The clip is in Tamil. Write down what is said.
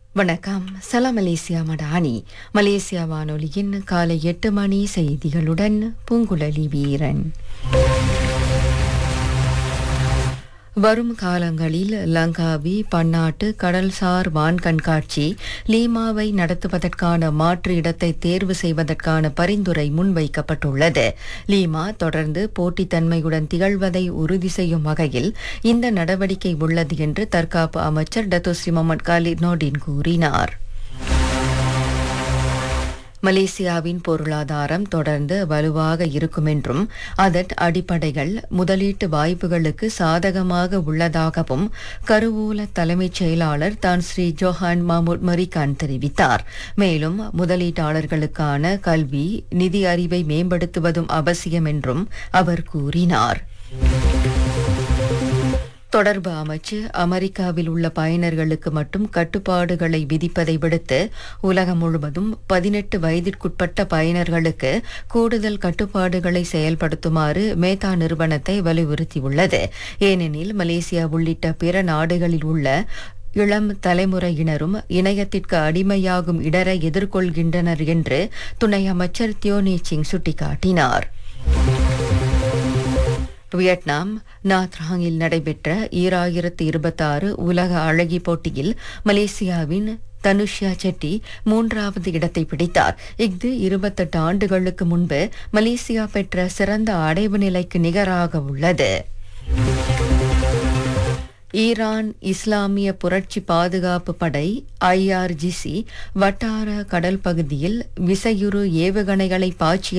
வணக்கம் சலாம் மலேசியா மடானி மலேசியா வானொலியின் காலை எட்டு மணி செய்திகளுடன் பூங்குழலி வீரன் வரும் காலங்களில் லங்காவி பன்னாட்டு கடல்சார் வான் கண்காட்சி லீமாவை நடத்துவதற்கான மாற்று இடத்தை தேர்வு செய்வதற்கான பரிந்துரை முன்வைக்கப்பட்டுள்ளது லீமா தொடர்ந்து போட்டித்தன்மையுடன் திகழ்வதை உறுதி செய்யும் வகையில் இந்த நடவடிக்கை உள்ளது என்று தற்காப்பு அமைச்சர் டத்தோஸ்ரீ முகமது காலித் நோடின் கூறினார் மலேசியாவின் பொருளாதாரம் தொடர்ந்து வலுவாக இருக்கும் என்றும் அதன் அடிப்படைகள் முதலீட்டு வாய்ப்புகளுக்கு சாதகமாக உள்ளதாகவும் கருவூல தலைமைச் செயலாளர் தான் ஸ்ரீ ஜோஹான் மாமூட் மரிகான் தெரிவித்தார் மேலும் முதலீட்டாளர்களுக்கான கல்வி நிதி அறிவை மேம்படுத்துவதும் அவசியம் என்றும் அவர் கூறினார் தொடர்பு அமைச்சு அமெரிக்காவில் உள்ள பயனர்களுக்கு மட்டும் கட்டுப்பாடுகளை விதிப்பதை விடுத்து உலகம் முழுவதும் பதினெட்டு வயதிற்குட்பட்ட பயனர்களுக்கு கூடுதல் கட்டுப்பாடுகளை செயல்படுத்துமாறு மேதா நிறுவனத்தை வலியுறுத்தியுள்ளது ஏனெனில் மலேசியா உள்ளிட்ட பிற நாடுகளில் உள்ள இளம் தலைமுறையினரும் இணையத்திற்கு அடிமையாகும் இடரை எதிர்கொள்கின்றனர் என்று துணை அமைச்சர் தியோனி சிங் சுட்டிக்காட்டினார் வியட்நாம் நாத்ராங்கில் நடைபெற்ற ஈராயிரத்து இருபத்தாறு உலக அழகி போட்டியில் மலேசியாவின் தனுஷ்யா செட்டி மூன்றாவது இடத்தை பிடித்தார் இஃது இருபத்தெட்டு ஆண்டுகளுக்கு முன்பு மலேசியா பெற்ற சிறந்த அடைவு நிலைக்கு நிகராக உள்ளது ஈரான் இஸ்லாமிய புரட்சி பாதுகாப்பு படை ஐஆர்ஜிசி வட்டார கடல் பகுதியில் விசையுறு ஏவுகணைகளை பாய்ச்சிய